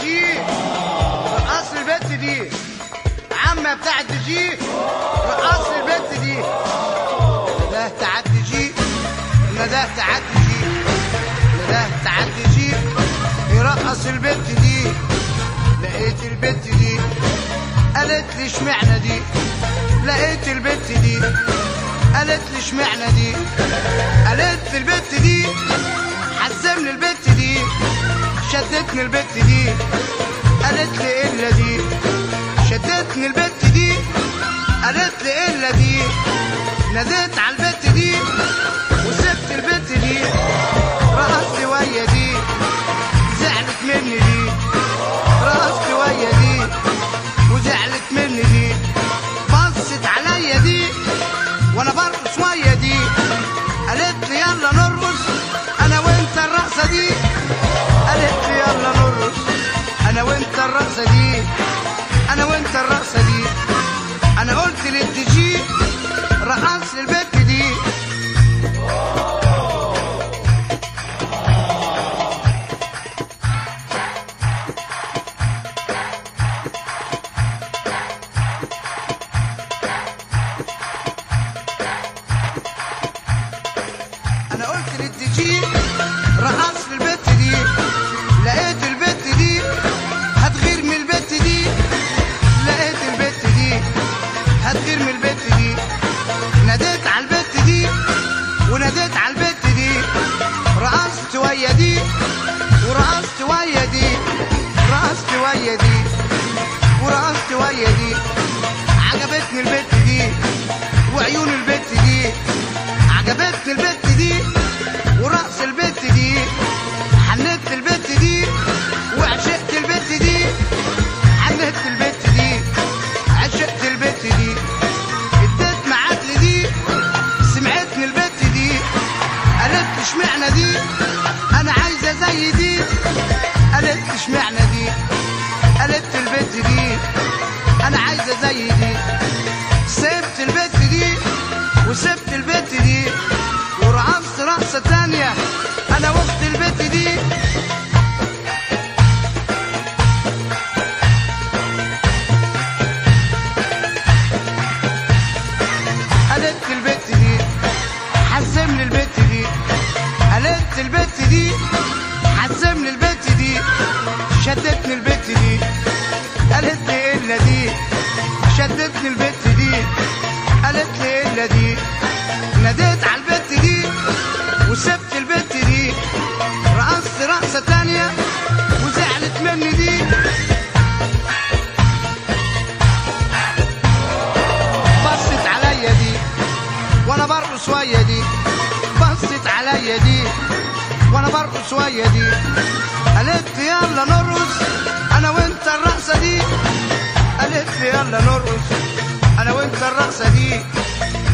جي رقص البت دي عمة بتاعت جي رقص البت دي نداه تعدي جي نداه تعدي جي نداه تعدي جي يرقص البت دي لقيت البت دي قالت لي اشمعنى دي لقيت البت دي قالت لي اشمعنى دي قالت لي البت دي حزمني البت دي شدتني البت دي قالت لي الا دي شدتني البت دي قالت لي الا دي ناديت على البت دي وسبت البت دي رقصت ويا دي زعلت مني دي رقصت ويا دي وزعلت مني دي بصت عليا دي وانا برقص ويا دي قالت لي يلا نرقص انا وانت الرقصه دي قالت لي يلا نرقص انا وانت الرقصه دي انا وانت الرقصه دي انا قلت للدي رقص للبت دي انا قلت للدي رقص للبت دي لقيت البت دي هتغير من البت دي لقيت البت دي هتغير من البت دي ناديت على البت دي وناديت على البت دي رقصت ويا دي ورقصت ويا دي رقصت ويا دي ورقصت ويا دي عجبتني البت دي وعيون البت دي عجبتني البت دي ورقص البت دي حنيت البت دي وعشقت البت دي حنيت البت دي عشقت البت دي اديت معاك لدي سمعتني البت دي قالت لي اشمعنى دي انا عايزه زي دي قالت لي اشمعنى دي قالت البت دي انا عايزه زي دي سبت البت دي وسبت البت دي ورقصت رقصه تانية انا وسط البت دي قالت البت دي حزمني البت دي قالت البت دي حزمني البت دي شدتني البت دي قالت لي الا دي شدتني البت دي قالت لي الا دي ناديت على البت دي وسبت البت دي رقصت رقصه تانية وزعلت مني دي بصت عليا دي وانا برقص ويا دي بصت عليا دي وانا برقص ويا دي قالت لي يلا نرقص انا وانت الرقصه دي قالت لي يلا نرقص انا وانت الرقصه دي